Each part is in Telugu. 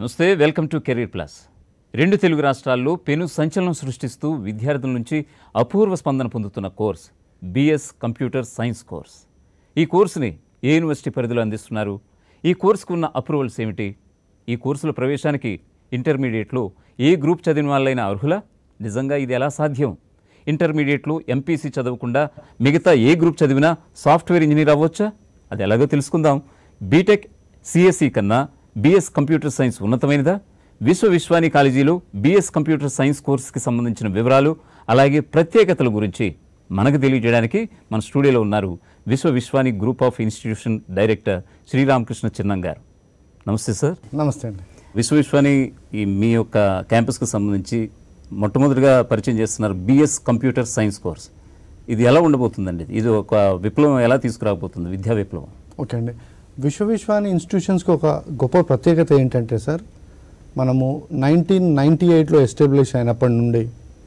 నమస్తే వెల్కమ్ టు కెరీర్ ప్లస్ రెండు తెలుగు రాష్ట్రాల్లో పెను సంచలనం సృష్టిస్తూ విద్యార్థుల నుంచి అపూర్వ స్పందన పొందుతున్న course BS computer science course ఈ కోర్సుని ఏ యూనివర్సిటీ పరిధిలో అందిస్తున్నారు ఈ కోర్సుకు ఉన్న అప్రూవల్స్ ఏమిటి ఈ కోర్సుల ప్రవేశానికి ఇంటర్మీడియట్లో ఏ గ్రూప్ చదివిన వాళ్ళైనా అర్హులా నిజంగా ఇది ఎలా సాధ్యం ఇంటర్మీడియట్లో ఎంపీసీ చదవకుండా మిగతా ఏ గ్రూప్ చదివినా సాఫ్ట్వేర్ ఇంజనీర్ అవ్వచ్చా అది ఎలాగో తెలుసుకుందాం బీటెక్ సిఎస్సి కన్నా బిఎస్ కంప్యూటర్ సైన్స్ ఉన్నతమైనదా విశ్వ విశ్వాని కాలేజీలో బిఎస్ కంప్యూటర్ సైన్స్ కోర్సుకి సంబంధించిన వివరాలు అలాగే ప్రత్యేకతల గురించి మనకు తెలియజేయడానికి మన స్టూడియోలో ఉన్నారు Vishwa Vishwani group of institution director Sriramakrishna Chinnam garu నమస్తే సార్ నమస్తే అండి విశ్వ విశ్వాని ఈ మీ యొక్క క్యాంపస్కి సంబంధించి మొట్టమొదటిగా పరిచయం చేస్తున్నారు బిఎస్ కంప్యూటర్ సైన్స్ కోర్స్ ఇది ఎలా ఉండబోతుందండి ఇది ఒక విప్లవం ఎలా తీసుకురాబోతుంది విద్యా విప్లవం ఓకే అండి విశ్వ విశ్వాని ఇన్స్టిట్యూషన్స్కి ఒక గొప్ప ప్రత్యేకత ఏంటంటే సార్ మనము నైన్టీన్ నైంటీ ఎయిట్లో ఎస్టాబ్లిష్ అయినప్పటి నుండి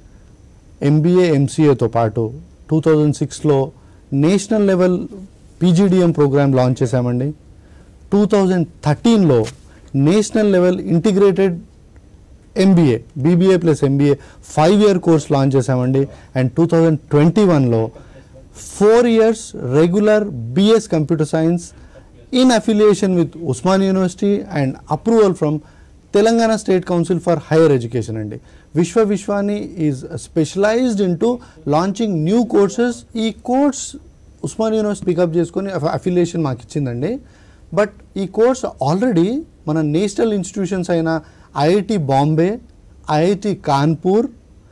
ఎంబీఏ ఎంసీఏతో పాటు టూ థౌజండ్ సిక్స్లో national level PGDM program launch చేశామండి టూ థౌజండ్ థర్టీన్లో national level integrated MBA BBA plus MBA five year course launch చేశామండి అండ్ టూ థౌజండ్ ట్వంటీ వన్లో four years regular BS computer science in affiliation with Osman university and approval from Telangana state council for higher education అండి Vishwa Vishwani is specialized in to launching new courses ఈ కోర్స్ ఉస్మాన్ యూనివర్సిటీ పికప్ చేసుకొని అఫిలియేషన్ మాకు ఇచ్చిందండి బట్ ఈ కోర్స్ ఆల్రెడీ మన నేషనల్ ఇన్స్టిట్యూషన్స్ అయిన IIT Bombay IIT Kanpur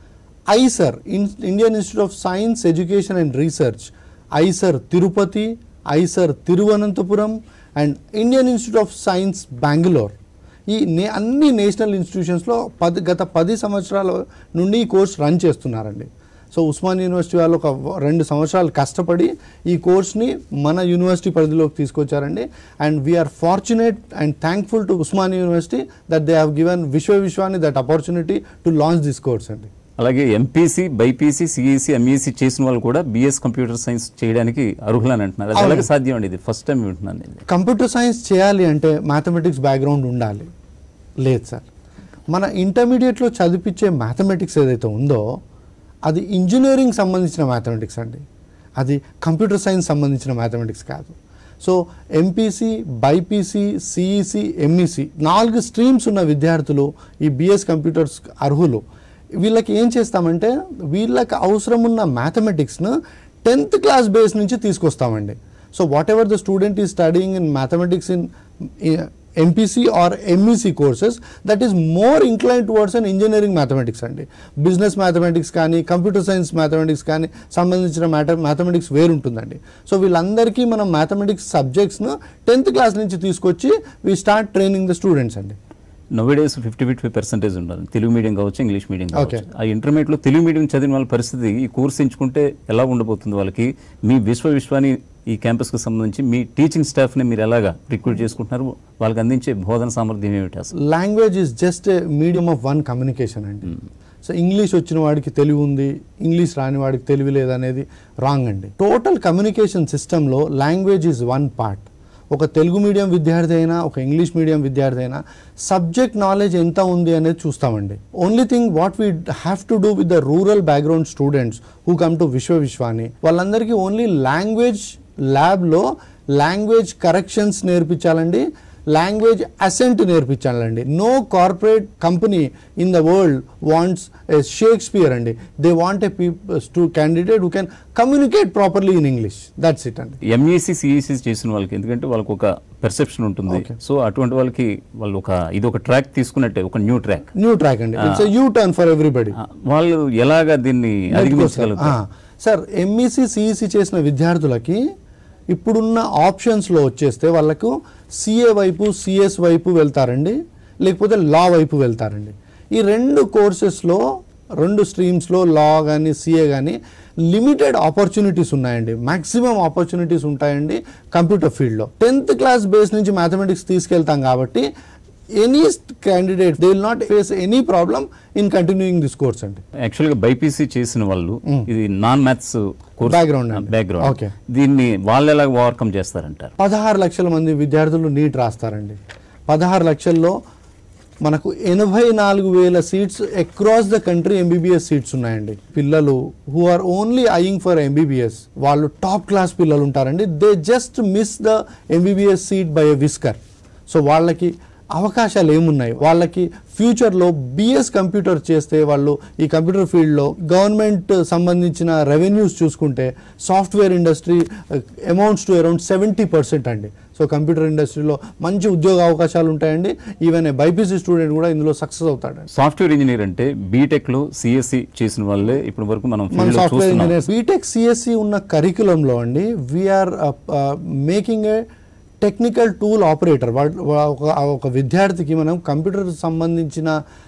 IISER in Indian institute of science education and research IISER Tirupati IISER Thiruvananthapuram and Indian institute of science Bangalore ఈ నే అన్ని నేషనల్ ఇన్స్టిట్యూషన్స్లో పది గత పది సంవత్సరాల నుండి ఈ కోర్స్ రన్ చేస్తున్నారండి సో ఉస్మాన్ యూనివర్సిటీ వాళ్ళు ఒక రెండు సంవత్సరాలు కష్టపడి ఈ కోర్స్ని మన యూనివర్సిటీ పరిధిలోకి తీసుకొచ్చారండి and we are fortunate and thankful to Osman university that they have given Vishwa Vishwani that opportunity to launch this course అండి అలాగే ఎంపీసీ బైపీసీ సిఈసి ఎంఈసీ చేసిన వాళ్ళు కూడా బిఎస్ కంప్యూటర్ సైన్స్ చేయడానికి అర్హులని అంటున్నారు అది ఎలాగ సాధ్యం అండి ఇది ఫస్ట్ టైం వింటున్నాను నేను కంప్యూటర్ సైన్స్ చేయాలి అంటే మ్యాథమెటిక్స్ బ్యాక్గ్రౌండ్ ఉండాలి లేదు సార్ మన ఇంటర్మీడియట్లో చదివించే మ్యాథమెటిక్స్ ఏదైతే ఉందో అది ఇంజనీరింగ్ సంబంధించిన మ్యాథమెటిక్స్ అండి అది కంప్యూటర్ సైన్స్ సంబంధించిన మ్యాథమెటిక్స్ కాదు so MPC BiPC CEC MEC నాలుగు స్ట్రీమ్స్ ఉన్న విద్యార్థులు ఈ బిఎస్ కంప్యూటర్స్ అర్హులు వీళ్ళకి ఏం చేస్తామంటే వీళ్ళకి అవసరం ఉన్న మ్యాథమెటిక్స్ను టెన్త్ క్లాస్ బేస్ నుంచి తీసుకొస్తామండి so whatever the student he studying in mathematics in MPC or MEC courses that is more incline towards an engineering mathematics అండి బిజినెస్ మ్యాథమెటిక్స్ కానీ కంప్యూటర్ సైన్స్ మ్యాథమెటిక్స్ కానీ సంబంధించిన మ్యాథ మ్యాథమెటిక్స్ వేరుంటుందండి సో వీళ్ళందరికీ మనం మ్యాథమెటిక్స్ సబ్జెక్ట్స్ను టెన్త్ క్లాస్ నుంచి తీసుకొచ్చి we start training the students అండి నోవేడేస్ ఫిఫ్టీ ఫిఫ్టీ పర్సెంటేజ్ ఉండాలి తెలుగు మీడియం కావచ్చు ఇంగ్లీష్ మీడియం కావచ్చు Okay. ఆ ఇంటర్మీడియట్లో తెలుగు మీడియం చదివిన వాళ్ళ పరిస్థితి ఈ కోర్స్ ఎంచుకుంటే ఎలా ఉండబోతుంది వాళ్ళకి మీ విశ్వ విశ్వాని ఈ క్యాంపస్కి సంబంధించి మీ టీచింగ్ స్టాఫ్ని మీరు ఎలాగా రిక్రూట్ చేసుకుంటున్నారు వాళ్ళకి అందించే బోధన సామర్థ్యం ఏమిటి అసలు language is just medium of one communication అండి సో ఇంగ్లీష్ వచ్చిన వాడికి తెలివి ఉంది ఇంగ్లీష్ రాని వాడికి తెలివి లేదనేది రాంగ్ అండి టోటల్ కమ్యూనికేషన్ సిస్టంలో లాంగ్వేజ్ ఈజ్ వన్ పార్ట్ ఒక తెలుగు మీడియం విద్యార్థి అయినా ఒక ఇంగ్లీష్ మీడియం విద్యార్థి అయినా సబ్జెక్ట్ నాలెడ్జ్ ఎంత ఉంది అనేది చూస్తామండి only thing what we have to do with the rural background students who come to Vishwa Vishwani వాళ్ళందరికీ ఓన్లీ లాంగ్వేజ్ ల్యాబ్లో లాంగ్వేజ్ కరెక్షన్స్ నేర్పించాలండి లాంగ్వేజ్ అసెంట్ నేర్పించాలండి no corporate company in the world wants a Shakespeare అండి they want a people candidate who can communicate properly in English that's it అండి ఎంఈసీ సిఈసీ చేసిన వాళ్ళకి ఎందుకంటే వాళ్ళకి ఒక పెర్సెప్షన్ ఉంటుంది సో అటువంటి వాళ్ళకి వాళ్ళు ఒక ఇది ఒక ట్రాక్ తీసుకున్నట్టే ఒక న్యూ ట్రాక్ న్యూ ట్రాక్ అండి it's U turn for everybody వాళ్ళు ఎలాగా దీన్ని అధిగమించగలుగుతారు సార్ ఎంఈసి సిఈసి చేసిన విద్యార్థులకి ఇప్పుడున్న ఆప్షన్స్లో వచ్చేస్తే వాళ్ళకు సిఏ వైపు సిఎస్ వైపు వెళ్తారండి లేకపోతే లా వైపు వెళ్తారండి ఈ రెండు కోర్సెస్లో రెండు స్ట్రీమ్స్లో లా కానీ సిఏ కానీ లిమిటెడ్ ఆపర్చునిటీస్ ఉన్నాయండి మాక్సిమం ఆపర్చునిటీస్ ఉంటాయండి కంప్యూటర్ ఫీల్డ్లో టెన్త్ క్లాస్ బేస్ నుంచి మ్యాథమెటిక్స్ తీసుకెళ్తాం కాబట్టి any candidate they will not face any problem in continuing this course అండి యాక్చువల్గా బైపీసీ చేసిన వాళ్ళు ఇది నాన్ మ్యాథ్స్ కోర్స్ Background అండి. Background Okay. దీన్ని వాళ్ళు ఎలా ఓవర్కమ్ చేస్తారంటారు పదహారు లక్షల మంది విద్యార్థులు నీట్ రాస్తారండి పదహారు లక్షల్లో మనకు ఎనభై నాలుగు వేల seats across the country MBBS seats ఉన్నాయండి పిల్లలు who are only eyeing for MBBS వాళ్ళు టాప్ క్లాస్ పిల్లలు ఉంటారండి they just miss the MBBS seat by a whisker so వాళ్ళకి అవకాశాలు ఏమున్నాయి వాళ్ళకి ఫ్యూచర్లో బిఎస్ కంప్యూటర్ చేస్తే వాళ్ళు ఈ కంప్యూటర్ ఫీల్డ్లో గవర్నమెంట్ సంబంధించిన రెవెన్యూస్ చూసుకుంటే software industry amounts to around seventy percent అండి సో కంప్యూటర్ ఇండస్ట్రీలో మంచి ఉద్యోగ అవకాశాలు ఉంటాయండి ఈవెన్ ఏ బైపీసీ స్టూడెంట్ కూడా ఇందులో సక్సెస్ అవుతాడండి సాఫ్ట్వేర్ ఇంజనీర్ అంటే బీటెక్లో సిఎస్సి చేసిన వాళ్ళే ఇప్పటి వరకు మనం మన ఫీల్డ్లో సాఫ్ట్వేర్ చూస్తున్నాం ఇంజనీర్స్ బీటెక్ సిఎస్సి ఉన్న కరికులంలో అండి we are making a technical tool operator ఒక ఒక విద్యార్థికి మనం కంప్యూటర్ సంబంధించిన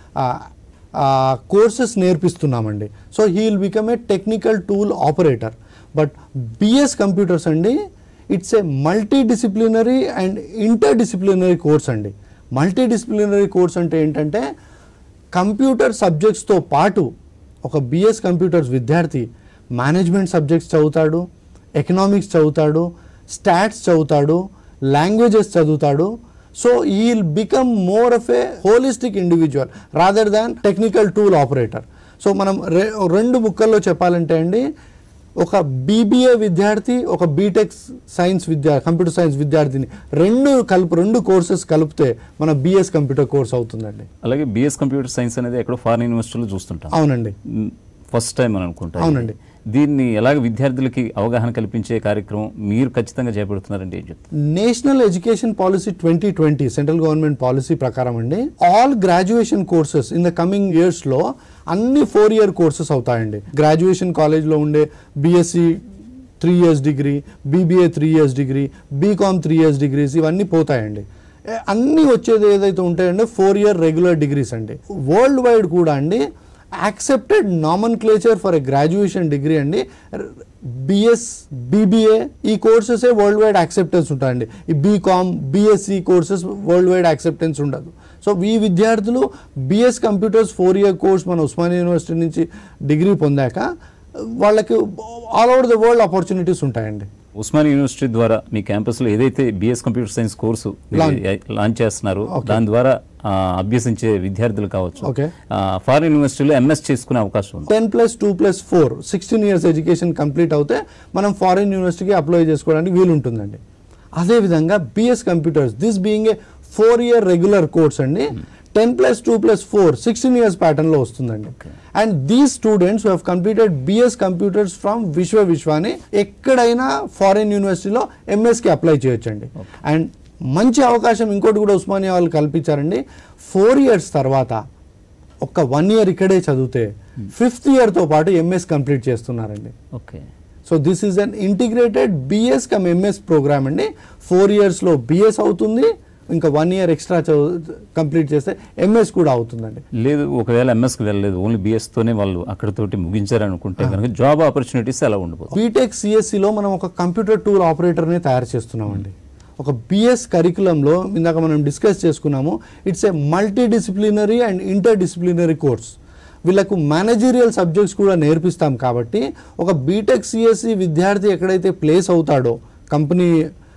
కోర్సెస్ నేర్పిస్తున్నామండి so he will become a technical tool operator but BS computers అండి it's a multi disciplinary and inter disciplinary course అండి మల్టీ డిసిప్లినరీ కోర్స్ అంటే ఏంటంటే కంప్యూటర్ సబ్జెక్ట్స్తో పాటు ఒక బిఎస్ కంప్యూటర్స్ విద్యార్థి మేనేజ్మెంట్ సబ్జెక్ట్స్ చదువుతాడు ఎకనామిక్స్ చదువుతాడు స్టాట్స్ చదువుతాడు లాంగ్వేజెస్ చదువుతాడు so he will become more of a holistic individual rather than technical tool operator so మనం రె రెండు ముక్కల్లో చెప్పాలంటే అండి ఒక బీబీఏ విద్యార్థి ఒక బీటెక్ సైన్స్ విద్యా కంప్యూటర్ సైన్స్ విద్యార్థిని రెండు కలుపు రెండు కోర్సెస్ కలిపితే మన బిఎస్ కంప్యూటర్ కోర్స్ అవుతుందండి అలాగే బిఎస్ కంప్యూటర్ సైన్స్ అనేది ఎక్కడో ఫారిన్ యూనివర్సిటీలో చూస్తుంటాం అవునండి ఫస్ట్ టైం అని అనుకుంటా అవునండి. దీన్ని ఎలాగ విద్యార్థులకి అవగాహన కల్పించే కార్యక్రమం మీరు ఖచ్చితంగా చేపడుతున్నారంటే ఏం చెప్తారు national education policy twenty twenty central government policy ప్రకారం అండి all graduation courses in the coming years లో అన్ని ఫోర్ ఇయర్ కోర్సెస్ అవుతాయండి గ్రాడ్యుయేషన్ కాలేజ్లో ఉండే BSc three years degree BBA three years degree BCom three years degrees ఇవన్నీ పోతాయండి ఏ- అన్నీ వచ్చేది ఏదైతే ఉంటాయంటే ఫోర్ ఇయర్ రెగ్యులర్ డిగ్రీస్ అండి వరల్డ్ వైడ్ కూడా అండి accepted nomenclature for a graduation degree అండి బిఎస్ బీబీఏ ఈ కోర్సెసే వరల్డ్ వైడ్ యాక్సెప్టెన్స్ ఉంటాయండి ఈ BCom BSc courses world wide acceptance ఉండదు సో ఈ విద్యార్థులు BS computers four year course మన ఉస్మానియా యూనివర్సిటీ నుంచి డిగ్రీ పొందాక వాళ్ళకి all over the world opportunities ఉంటాయండి ఉస్మానియా యూనివర్సిటీ ద్వారా మీ క్యాంపస్లో ఏదైతే బిఎస్ కంప్యూటర్ సైన్స్ కోర్సు మీరు Launch. లాంచ్ చేస్తున్నారో Okay. దాని ద్వారా ఆ, అభ్యసించే విద్యార్థులు కావచ్చు Okay. ఆ, ఫారిన్ యూనివర్సిటీలో ఎంఎస్ చేసుకునే అవకాశం ఉంది ten plus two plus four sixteen years education complete అవుతే మనం ఫారిన్ యూనివర్సిటీకి అప్లై చేసుకోవడానికి వీలు ఉంటుందండి అదేవిధంగా BS computers this being a four year regular course అండి ten plus two plus four sixteen years ప్యాటర్న్లో వస్తుందండి and these students who completed BS computers from Vishwa Vishwani ఎక్కడైనా ఫారిన్ యూనివర్సిటీలో ఎంఎస్కి అప్లై చేయొచ్చండి అండ్ మంచి అవకాశం ఇంకోటి కూడా ఉస్మానియా వాళ్ళు కల్పించారండి ఫోర్ ఇయర్స్ తర్వాత ఒక్క వన్ ఇయర్ ఇక్కడే చదివితే ఫిఫ్త్ ఇయర్తో పాటు ఎంఎస్ కంప్లీట్ చేస్తున్నారండి okay so this is an integrated BS cum MS program అండి ఫోర్ ఇయర్స్లో బిఎస్ అవుతుంది ఇంకా వన్ ఇయర్ ఎక్స్ట్రా కంప్లీట్ చేస్తే ఎంఎస్ కూడా అవుతుందండి లేదు ఒకవేళ ఎంఎస్కి వెళ్ళలేదు ఓన్లీ బిఎస్ తోనే వాళ్ళు అక్కడితోటి ముగించారనుకుంటే కనుక జాబ్ ఆపర్చునిటీస్ ఎలా ఉండబోతుంది బీటెక్ సిఎస్సిలో మనం ఒక కంప్యూటర్ టూల్ ఆపరేటర్ని తయారు చేస్తున్నామండి ఒక బిఎస్ కరికులంలో ఇందాక మనం డిస్కస్ చేసుకున్నాము it's a multi disciplinary and inter disciplinary course వీళ్ళకు మేనేజీరియల్ సబ్జెక్ట్స్ కూడా నేర్పిస్తాం కాబట్టి ఒక బీటెక్ సిఎస్సి విద్యార్థి ఎక్కడైతే ప్లేస్ అవుతాడో కంపెనీ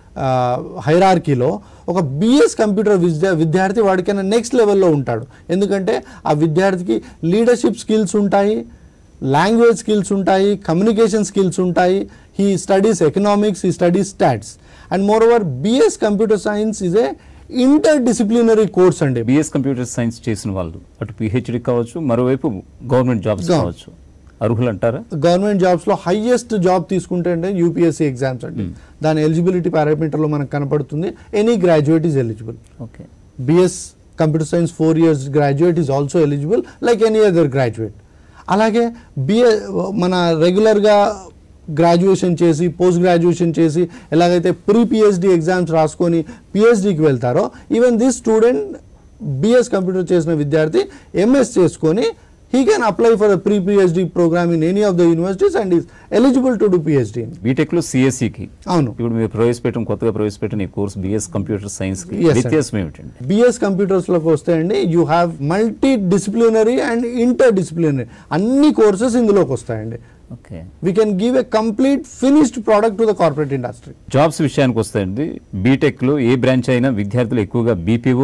హైరార్కీలో ఒక బిఎస్ కంప్యూటర్ విద్యా విద్యార్థి వాడికైనా నెక్స్ట్ లెవెల్లో ఉంటాడు ఎందుకంటే ఆ విద్యార్థికి లీడర్షిప్ స్కిల్స్ ఉంటాయి లాంగ్వేజ్ స్కిల్స్ ఉంటాయి కమ్యూనికేషన్ స్కిల్స్ ఉంటాయి he studies economics he studies stats and moreover BS computer science is a inter disciplinary course అండి బిఎస్ కంప్యూటర్ సైన్స్ చేసిన వాళ్ళు అటు పిహెచ్డి కావచ్చు మరోవైపు గవర్నమెంట్ జాబ్స్ Gov- కావచ్చు అర్హులు అంటారా గవర్నమెంట్ జాబ్స్లో హైయెస్ట్ జాబ్ తీసుకుంటే అంటే యూపీఎస్సీ ఎగ్జామ్స్ అండి దాని ఎలిజిబిలిటీ పారామీటర్లో మనకు కనపడుతుంది any graduate is eligible okay BS computer science four years graduate is also eligible like any other graduate అలాగే బిఏ మన రెగ్యులర్గా గ్రాడ్యుయేషన్ చేసి పోస్ట్ గ్రాడ్యుయేషన్ చేసి ఎలాగైతే ప్రీ పిహెచ్డి ఎగ్జామ్స్ రాసుకొని పిహెచ్డికి వెళ్తారో even this student BS computer చేసిన విద్యార్థి ఎంఎస్ చేసుకొని he can apply for pre PhD program in any of the universities and is eligible to do PhD బీటెక్లో సిఎస్సికి అవును ఇప్పుడు మీరు ప్రవేశపెట్టడం కొత్తగా ప్రవేశపెట్టిన ఈ కోర్స్ బిఎస్ కంప్యూటర్ సైన్స్కి Yes, sir. వ్యత్యాసం ఏమిటండి బిఎస్ కంప్యూటర్స్లోకి వస్తే అండి you have multi disciplinary and inter disciplinary అన్ని కోర్సెస్ ఇందులోకి వస్తాయండి okay we can give a complete finished product to the corporate industry jobs విషయానికి వస్తాయండి బీటెక్లో ఏ బ్రాంచ్ అయినా విద్యార్థులు ఎక్కువగా బీపీఓ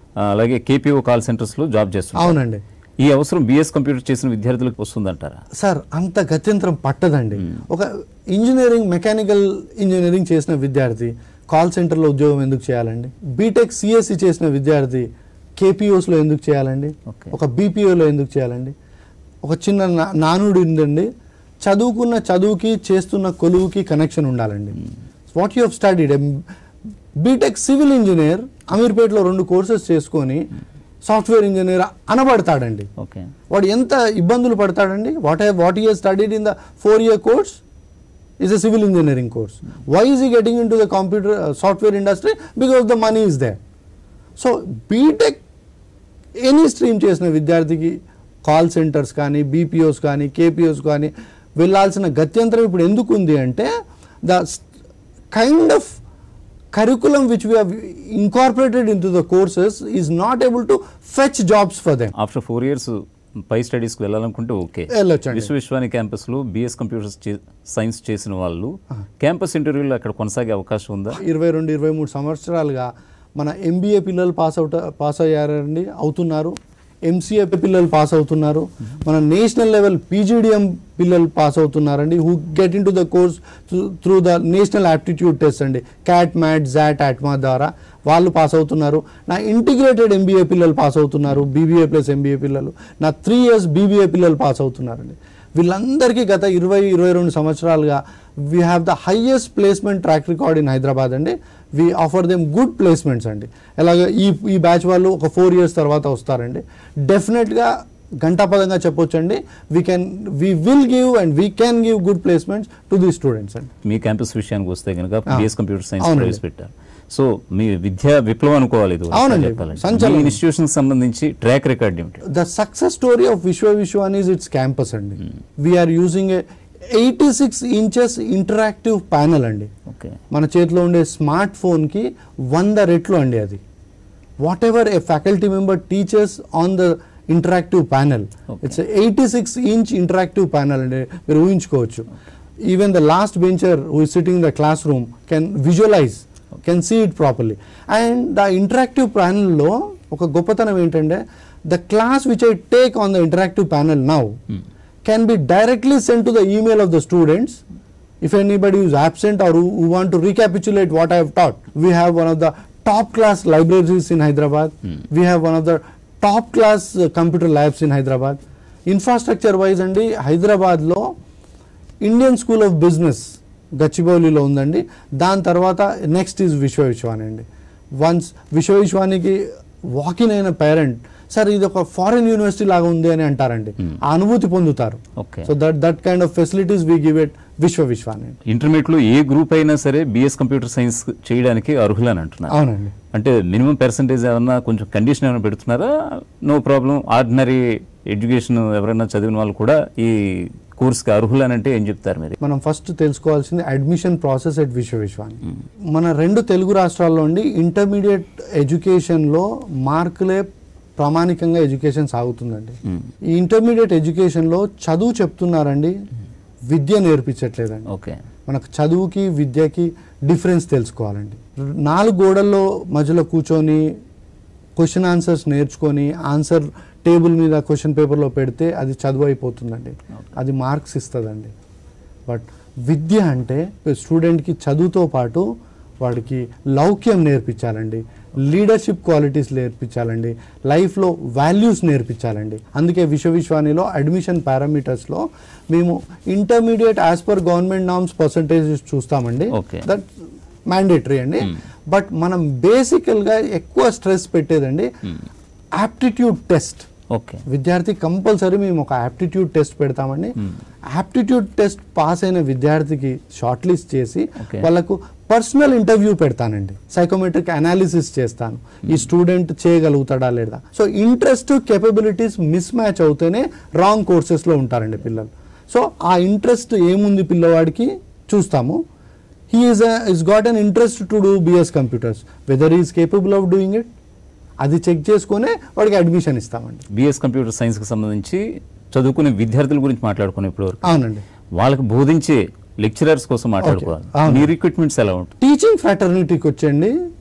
ఆ, అలాగే కేపీఓ కాల్ సెంటర్స్లో జాబ్ చేస్తున్నారు అవునండి ఈ అవసరం బిఎస్ కంప్యూటర్ చేసిన విద్యార్థులకు వస్తుందంటారా సార్ అంత గత్యంతరం పట్టదండి ఒక ఇంజనీరింగ్ మెకానికల్ ఇంజనీరింగ్ చేసిన విద్యార్థి కాల్ సెంటర్లో ఉద్యోగం ఎందుకు చేయాలండి బీటెక్ సిఎస్సి చేసిన విద్యార్థి కేపీఓస్లో ఎందుకు చేయాలండి Okay. ఒక బీపీఓలో ఎందుకు చేయాలండి ఒక చిన్న నా- నానుడి ఉందండి చదువుకున్న చదువుకి చేస్తున్న కొలువుకి కనెక్షన్ ఉండాలండి what you have studied BTech civil engineer అమీర్పేటలో రెండు కోర్సెస్ చేసుకొని సాఫ్ట్వేర్ ఇంజనీర్ అనబడతాడండి ఓకే వాడు ఎంత ఇబ్బందులు పడతాడండి what what he studied in the four year course is a civil engineering course why is he getting into the computer software industry because the money is there so BTech any stream చేసిన విద్యార్థికి కాల్ సెంటర్స్ కానీ బీపీఓస్ కానీ కేపీఓస్ కానీ వెళ్ళాల్సిన గత్యంతరం ఇప్పుడు ఎందుకు ఉంది అంటే the kind of curriculum which we have incorporated into the courses is not able to fetch jobs for them. After four years పై స్టడీస్కి వెళ్ళాలనుకుంటే ఓకే వెళ్ళొచ్చండి. విశ్వవిశ్వాని క్యాంపస్లో బిఎస్ కంప్యూటర్స్ సైన్స్ చేసిన వాళ్ళు క్యాంపస్ ఇంటర్వ్యూలో అక్కడ కొనసాగే అవకాశం ఉందా ఇరవై రెండు ఇరవై మూడు సంవత్సరాలుగా మన ఎంబీఏ పిల్లలు పాస్ అవుట్ పాస్ అయ్యారండి అవుతున్నారు ఎంసీఏ పిల్లలు పాస్ అవుతున్నారు మన నేషనల్ లెవెల్ పీజీడిఎం పిల్లలు పాస్ అవుతున్నారండి who get into the course through the national aptitude test అండి క్యాట్ మ్యాట్ జాట్ అట్మా ద్వారా వాళ్ళు పాస్ అవుతున్నారు నా ఇంటిగ్రేటెడ్ ఎంబీఏ పిల్లలు పాస్ అవుతున్నారు బీబీఏ ప్లస్ ఎంబీఏ పిల్లలు నా త్రీ ఇయర్స్ బీబీఏ పిల్లలు పాస్ అవుతున్నారండి వీళ్ళందరికీ గత ఇరవై ఇరవై రెండు సంవత్సరాలుగా we have the highest placement track record in Hyderabad అండి we offer them good placements అండి ఎలాగ ఈ ఈ బ్యాచ్ వాళ్ళు ఒక ఫోర్ ఇయర్స్ తర్వాత వస్తారండి డెఫినెట్గా గంటాపదంగా చెప్పొచ్చండి we can we will give and we can give good placements to the students అండి మీ క్యాంపస్ విషయానికి వస్తే కనుక బిఎస్ కంప్యూటర్ సైన్స్ అవునండి. ప్రవేశపెట్టారు సో మీ విద్యా విప్లవం అనుకోవాలి ఇది అవునండి. చెప్పాలంటే సంచలనం. మీ ఇన్స్టిట్యూషన్ సంబంధించి ట్రాక్ రికార్డ్ ఏమిటి the success story of Vishwa Vishwan is its campus అండి we're using a eighty six inches interactive panel అండి ఓకే మన చేతిలో ఉండే స్మార్ట్ ఫోన్కి వంద రెట్లు అండి అది whatever a faculty member teachers on the interactive panel Okay. It's eighty six inch interactive panel అండి మీరు ఊహించుకోవచ్చు even the last bencher who sitting the classroom can visualise can see it properly and the interactive ప్యానల్లో ఒక గొప్పతనం ఏంటంటే the class which I take on the interactive panel now can be directly sent to the email of the students if anybody is absent or who, who want to recapitulate what I have taught. We have one of the top class libraries in Hyderabad. We have one of the top class uh, computer labs in Hyderabad. Infrastructure wise అండి హైదరాబాద్లో ఇండియన్ స్కూల్ ఆఫ్ బిజినెస్ గచ్చిబౌలిలో ఉందండి దాని తర్వాత నెక్స్ట్ ఈజ్ విశ్వ విశ్వాని అండి వన్స్ విశ్వ విశ్వానికి వాకిన్ అయిన పేరెంట్ సార్ ఇది ఒక ఫారిన్ యూనివర్సిటీ లాగా ఉంది అని అంటారండి ఆ అనుభూతి పొందుతారు okay so that that kind of facilities we give it Vishwa Vishwani intermediate లో ఏ గ్రూప్ అయినా సరే బిఎస్ కంప్యూటర్ సైన్స్ చేయడానికి అర్హులని అంటున్నారు అవునండి అంటే మినిమం పర్సంటేజ్ ఏమన్నా కొంచెం కండిషన్ ఏమైనా పెడుతున్నారా నో ప్రాబ్లం ఆర్డినరీ ఎడ్యుకేషన్ ఎవరైనా చదివిన వాళ్ళు కూడా ఈ కోర్స్కి అర్హులని అంటే ఏం చెప్తారు మీరు మనం ఫస్ట్ తెలుసుకోవాల్సింది admission process at Vishwa Vishwani మన రెండు తెలుగు రాష్ట్రాల్లో ఉండి ఇంటర్మీడియట్ ఎడ్యుకేషన్లో మార్కులే ప్రామాణికంగా ఎడ్యుకేషన్ సాగుతుందండి మ్మ్. ఈ ఇంటర్మీడియట్ ఎడ్యుకేషన్లో చదువు చెప్తున్నారండి విద్య నేర్పించట్లేదండి ఓకే మనకు చదువుకి విద్యకి డిఫరెన్స్ తెలుసుకోవాలండి నాలుగు గోడల్లో మధ్యలో కూర్చొని క్వశ్చన్ ఆన్సర్స్ నేర్చుకొని ఆన్సర్ టేబుల్ మీద క్వశ్చన్ పేపర్లో పెడితే అది చదువు అయిపోతుందండి అది మార్క్స్ ఇస్తుందండి బట్ విద్య అంటే స్టూడెంట్కి చదువుతో పాటు వాడికి లౌక్యం నేర్పించాలండి లీడర్షిప్ క్వాలిటీస్ నేర్పించాలండి లైఫ్లో వాల్యూస్ నేర్పించాలండి అందుకే విశ్వ విశ్వానిలో అడ్మిషన్ పారామీటర్స్లో మేము intermediate as per government norms percentages చూస్తామండి Okay. దట్ మ్యాండేటరీ అండి బట్ మనం బేసికల్గా ఎక్కువ స్ట్రెస్ పెట్టేదండి యాప్టిట్యూడ్ టెస్ట్ ఓకే విద్యార్థి కంపల్సరీ మేము ఒక యాప్టిట్యూడ్ టెస్ట్ పెడతామండి యాప్టిట్యూడ్ టెస్ట్ పాస్ అయిన విద్యార్థికి షార్ట్ లిస్ట్ చేసి Okay. వాళ్ళకు పర్సనల్ ఇంటర్వ్యూ పెడతానండి సైకోమెట్రిక్ అనాలిసిస్ చేస్తాను ఈ స్టూడెంట్ చేయగలుగుతాడా లేదా so interest capabilities mismatch అవుతేనే రాంగ్ కోర్సెస్లో ఉంటారండి పిల్లలు సో ఆ ఇంట్రెస్ట్ ఏముంది పిల్లవాడికి చూస్తాము he is is got an interest to do BS computers whether is capable of doing it అది చెక్ చేసుకునే వాడికి అడ్మిషన్ ఇస్తామండి బిఎస్ కంప్యూటర్ సైన్స్కి సంబంధించి చదువుకునే విద్యార్థుల గురించి మాట్లాడుకుని ఇప్పటివరకు అవునండి వాళ్ళకి బోధించే లెక్చరర్స్ కోసం మాట్లాడుకోవాలి అవును. మీ రిక్రూట్మెంట్స్ ఎలా ఉంటుంది టీచింగ్ ఫ్రాటర్నిటీకి వచ్చండి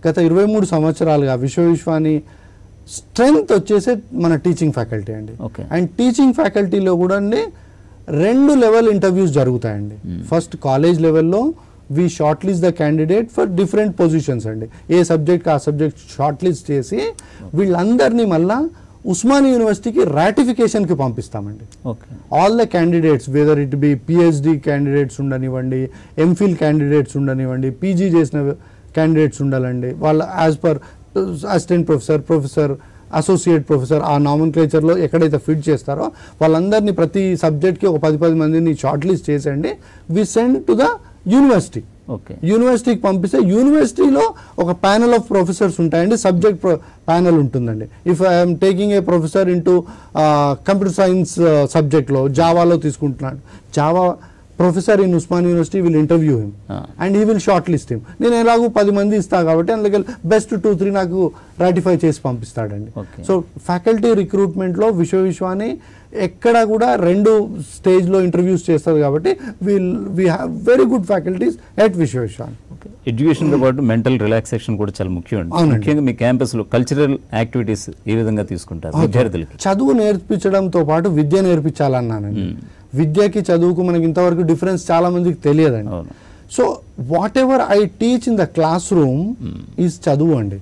గత ఇరవై మూడు సంవత్సరాలుగా విశ్వ విశ్వాని స్ట్రెంగ్త్ వచ్చేసే మన టీచింగ్ ఫ్యాకల్టీ అండి Okay. అండ్ టీచింగ్ ఫ్యాకల్టీలో కూడా అండి రెండు లెవెల్ ఇంటర్వ్యూస్ జరుగుతాయండి ఫస్ట్ కాలేజ్ లెవెల్లో we shortlist the candidate for different positions అండి ఏ సబ్జెక్ట్ ఆ సబ్జెక్ట్ షార్ట్ లిస్ట్ చేసి వీళ్ళందరినీ మళ్ళా ఉస్మానియా యూనివర్సిటీకి రాటిఫికేషన్కి పంపిస్తామండి okay all the candidates whether it be PhD candidates ఉండనివ్వండి ఎంఫిల్ క్యాండిడేట్స్ ఉండనివ్వండి పీజీ చేసిన క్యాండిడేట్స్ ఉండాలండి వాళ్ళ as per assistant professor professor associate professor ఆ నామన్ క్లేచర్లో ఎక్కడైతే ఫిట్ చేస్తారో వాళ్ళందరినీ ప్రతి సబ్జెక్ట్కి ఒక పది పది మందిని షార్ట్ లిస్ట్ చేసండి we send to the university okay యూనివర్సిటీకి పంపిస్తే యూనివర్సిటీలో ఒక ప్యానల్ ఆఫ్ ప్రొఫెసర్స్ ఉంటాయండి సబ్జెక్ట్ ప్యానల్ ఉంటుందండి if I'm taking a professor into computer science సబ్జెక్ట్లో జావాలో తీసుకుంటున్నాడు Java professor in Osman university will interview him Ah. And he will shortlist him నేను ఎలాగో పది మంది ఇస్తా కాబట్టి అందులో బెస్ట్ టూ త్రీ నాకు రాటిఫై చేసి పంపిస్తాడండి Okay. సో ఫ్యాకల్టీ రిక్రూట్మెంట్లో విశ్వ విశ్వాని ఎక్కడ కూడా రెండు స్టేజ్లో ఇంటర్వ్యూస్ చేస్తారు కాబట్టి will we have very good faculties at Vishwa Vishwani okay ఎడ్యుకేషన్తో పాటు మెంటల్ రిలాక్సేషన్ కూడా చాలా ముఖ్యం అండి అవునండి. ముఖ్యంగా మీ క్యాంపస్లో కల్చరల్ యాక్టివిటీస్ ఏ విధంగా తీసుకుంటారు విద్యార్థులకి చదువు నేర్పించడంతో పాటు విద్య నేర్పించాలన్నానండి విద్యకి చదువుకు మనకి ఇంతవరకు డిఫరెన్స్ చాలా మందికి తెలియదండి అవును so whatever I teach in the classroom is చదువు అండి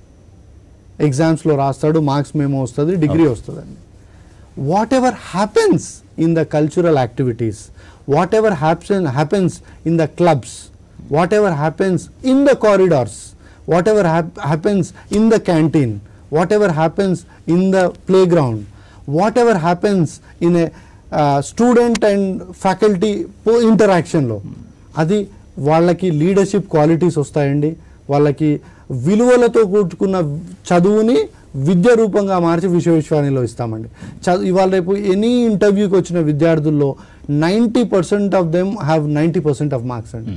ఎగ్జామ్స్లో రాస్తాడు మార్క్స్ మేము వస్తుంది డిగ్రీ వస్తుందండి whatever happens in the cultural activities whatever హ్యాప్సన్ happens in the clubs whatever happens in the corridors whatever happens in the canteen whatever happens in the playground whatever happens in a student and faculty ఇంటరాక్షన్లో అది వాళ్ళకి లీడర్షిప్ క్వాలిటీస్ వస్తాయండి వాళ్ళకి విలువలతో కూడుకున్న చదువుని విద్య రూపంగా మార్చి విశ్వవిశ్వానిలో ఇస్తామండి చదువు ఇవాళ రేపు ఎనీ ఇంటర్వ్యూకి వచ్చిన విద్యార్థుల్లో ninety percent of them have ninety percent of marks అండి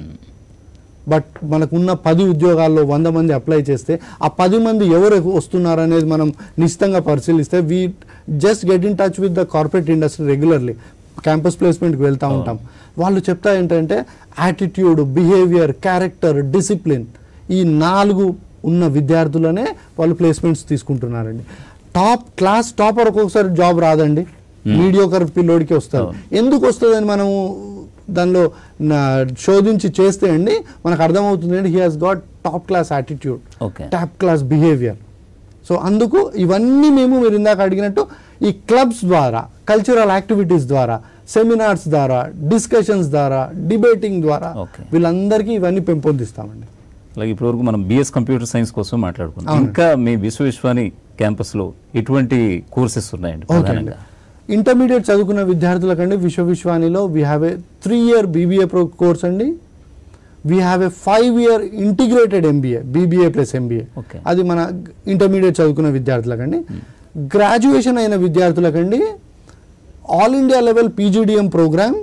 బట్ మనకున్న పది ఉద్యోగాల్లో వంద మంది అప్లై చేస్తే ఆ పది మంది ఎవరు వస్తున్నారు అనేది మనం నిశ్చితంగా పరిశీలిస్తే we just get in touch with the corporate industry regularly campus ప్లేస్మెంట్కి వెళ్తూ ఉంటాం వాళ్ళు చెప్తా ఏంటంటే యాటిట్యూడ్ బిహేవియర్ క్యారెక్టర్ డిసిప్లిన్ ఈ నాలుగు ఉన్న విద్యార్థులనే వాళ్ళు ప్లేస్మెంట్స్ తీసుకుంటున్నారండి టాప్ క్లాస్ టాపర్ ఒక్కొక్కసారి జాబ్ రాదండి మీడియోకర్ పిల్లోడికి వస్తారు ఎందుకు వస్తుందని మనము దానిలో నా- శోధించి చేస్తే అండి మనకు అర్థమవుతుంది అండి he has got top class attitude okay top class behaviour so అందుకు ఇవన్నీ మేము మీరు ఇందాక అడిగినట్టు ఈ క్లబ్స్ ద్వారా కల్చరల్ యాక్టివిటీస్ ద్వారా సెమినార్స్ ద్వారా డిస్కషన్స్ ద్వారా డిబేటింగ్ ద్వారా Okay. వీళ్ళందరికీ ఇవన్నీ పెంపొందిస్తామండి అలాగే ఇప్పటివరకు మనం బిఎస్ కంప్యూటర్ సైన్స్ కోసం మాట్లాడుకున్నాం ఇంకా మీ విశ్వవిశ్వాని క్యాంపస్లో ఎటువంటి కోర్సెస్ ఉన్నాయండి ఓకే అండి ప్రధానంగా ఇంటర్మీడియట్ చదువుకున్న విద్యార్థులకండి విశ్వ విశ్వానిలో we have a three year BBA pro course అండి we have a five year integrated MBA BBA plus MBA Okay. అది మన ఇంటర్మీడియట్ చదువుకున్న విద్యార్థులకండి గ్రాడ్యుయేషన్ అయిన విద్యార్థులకండి all India level PGDM programme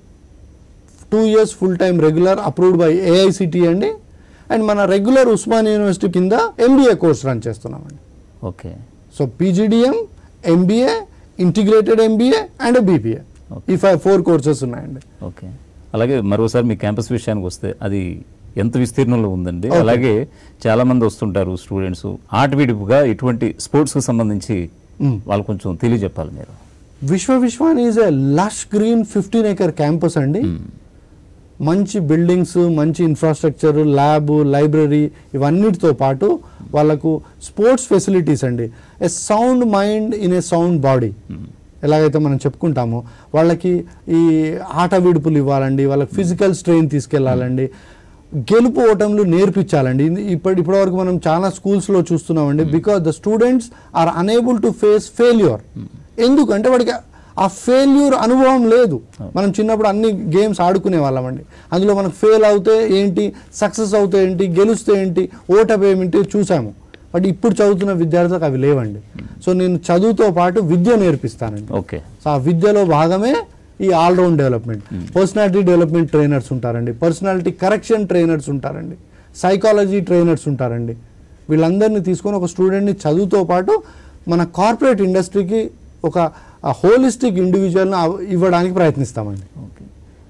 two years full time regular approved by AICT అండి అండ్ మన రెగ్యులర్ ఉస్మాన్ యూనివర్సిటీ కింద ఎంబీఏ కోర్స్ రన్ చేస్తున్నామండి okay so PGDM MBA integrated MBA and BBA ఈ ఫైవ్ ఫోర్ కోర్సెస్ ఉన్నాయండి ఓకే అలాగే మరోసారి మీ క్యాంపస్ విషయానికి వస్తే అది ఎంత విస్తీర్ణంలో ఉందండి Okay. అలాగే చాలా మంది వస్తుంటారు స్టూడెంట్స్ ఆటవిడుపుగా ఇటువంటి స్పోర్ట్స్కి సంబంధించి Mm. వాళ్ళు కొంచెం తెలియజెప్పాలి మీరు Vishwa Vishwan is a lush green fifteen acre campus అండి మంచి బిల్డింగ్స్ మంచి ఇన్ఫ్రాస్ట్రక్చర్ ల్యాబ్ లైబ్రరీ ఇవన్నిటితో పాటు వాళ్ళకు స్పోర్ట్స్ ఫెసిలిటీస్ అండి a sound mind in a sound body ఎలాగైతే మనం చెప్పుకుంటామో వాళ్ళకి ఈ ఆట విడుపులు ఇవ్వాలండి వాళ్ళకి ఫిజికల్ స్ట్రెయిన్ తీసుకెళ్లాలండి గెలుపు ఓటములు నేర్పించాలండి ఇది ఇప్పటి ఇప్పటివరకు మనం చాలా స్కూల్స్లో చూస్తున్నామండి because the students are unable to face failure ఎందుకంటే వాడికి ఆ ఫెయిల్యూర్ అనుభవం లేదు మనం చిన్నప్పుడు అన్ని గేమ్స్ ఆడుకునే వాళ్ళమండి అందులో మనకు ఫెయిల్ అవుతే ఏంటి సక్సెస్ అవుతే ఏంటి గెలుస్తే ఏంటి ఓటమి ఏమిటి చూసాము బట్ ఇప్పుడు చదువుతున్న విద్యార్థులకు అవి లేవండి సో నేను చదువుతో పాటు విద్య నేర్పిస్తానండి ఓకే సో ఆ విద్యలో భాగమే ఈ all round development personality development trainers ఉంటారండి పర్సనాలిటీ కరెక్షన్ ట్రైనర్స్ ఉంటారండి సైకాలజీ ట్రైనర్స్ ఉంటారండి వీళ్ళందరినీ తీసుకొని ఒక స్టూడెంట్ని చదువుతో పాటు మన కార్పొరేట్ ఇండస్ట్రీకి ఒక హోలిస్టిక్ ఇండివిజువల్ని ఇవ్వడానికి ప్రయత్నిస్తామండి ఓకే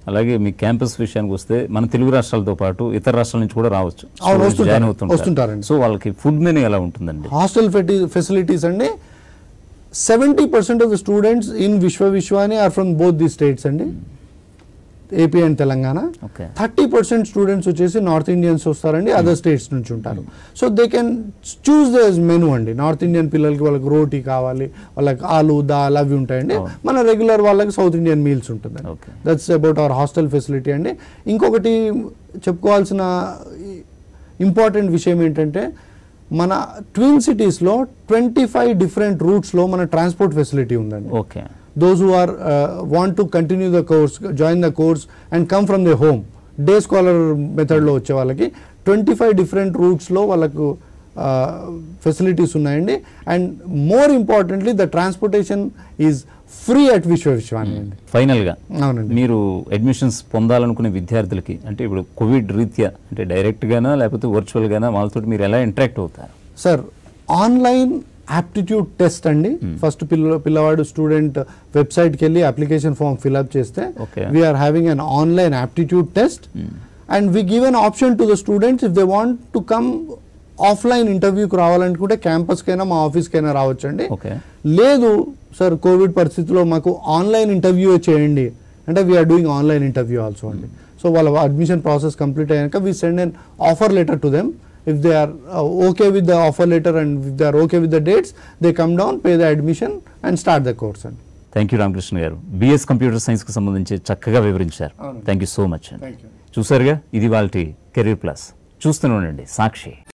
అలాగే మీ క్యాంపస్ విషయానికి వస్తే మన తెలుగు రాష్ట్రాలతో పాటు ఇతర రాష్ట్రాల నుంచి కూడా రావచ్చు అవును, So, వస్తుంటారు. జాయిన్ అవుతుంటారు. వస్తుంటారండి. సో వాళ్ళకి ఫుడ్ మెనూ ఎలా ఉంటుందండి హాస్టల్ ఫెసిలిటీస్ అండి seventy percent of the students in Vishwa Vishwani are from both the states అండి AP and Telangana okay thirty percent students వచ్చేసి నార్త్ ఇండియన్స్ వస్తారండి అదర్ స్టేట్స్ నుంచి ఉంటారు so they can choose the menu అండి నార్త్ ఇండియన్ పిల్లలకి వాళ్ళకి రోటీ కావాలి వాళ్ళకి ఆలు దాల్ అవి ఉంటాయండి అవును. మన రెగ్యులర్ వాళ్ళకి సౌత్ ఇండియన్ మీల్స్ ఉంటుందండి okay that's about our hostel facility అండి ఇంకొకటి చెప్పుకోవాల్సిన ఇంపార్టెంట్ విషయం ఏంటంటే మన ట్విన్ సిటీస్లో ట్వంటీ ఫైవ్ డిఫరెంట్ రూట్స్లో మన ట్రాన్స్పోర్ట్ ఫెసిలిటీ ఉందండి okay those who are uh, want to continue the course join the course and come from their home day scholar మెథడ్లో వచ్చే వాళ్ళకి ట్వంటీ ఫైవ్ డిఫరెంట్ రూట్స్లో వాళ్ళకు ఫెసిలిటీస్ ఉన్నాయండి and more importantly the transportation is free at Vishwa Vishwani అండి ఫైనల్గా అవునండి మీరు అడ్మిషన్స్ పొందాలనుకునే విద్యార్థులకి అంటే ఇప్పుడు కోవిడ్ రీత్యా అంటే డైరెక్ట్గానా లేకపోతే వర్చువల్గానా వాళ్ళతో మీరు ఎలా ఇంటరాక్ట్ అవుతారు సార్ ఆన్లైన్ యాప్టిట్యూడ్ టెస్ట్ అండి ఫస్ట్ పిల్ల పిల్లవాడు స్టూడెంట్ వెబ్సైట్కి వెళ్ళి అప్లికేషన్ ఫామ్ ఫిల్అప్ చేస్తే Okay. We're having an online aptitude test and we give an option to the students if they want to come offline ఇంటర్వ్యూకి రావాలనుకుంటే క్యాంపస్కైనా మా ఆఫీస్కైనా రావచ్చండి ఓకే లేదు సార్ కోవిడ్ పరిస్థితిలో మాకు ఆన్లైన్ ఇంటర్వ్యూ చేయండి అంటే we're doing online interview also అండి సో వాళ్ళ అడ్మిషన్ ప్రాసెస్ కంప్లీట్ అయ్యాక we send an offer letter to them if they are okay with the offer letter and if they are okay with the dates they come down pay the admission and start the course అండి థ్యాంక్ యూ రామకృష్ణ గారు బిఎస్ కంప్యూటర్ సైన్స్కి సంబంధించి చక్కగా వివరించారు అవునండి. థ్యాంక్ యూ సో మచ్ అండి థ్యాంక్ యూ చూసారుగా ఇది వాళ్ళ కెరీర్ ప్లస్ చూస్తూనే ఉండండి సాక్షి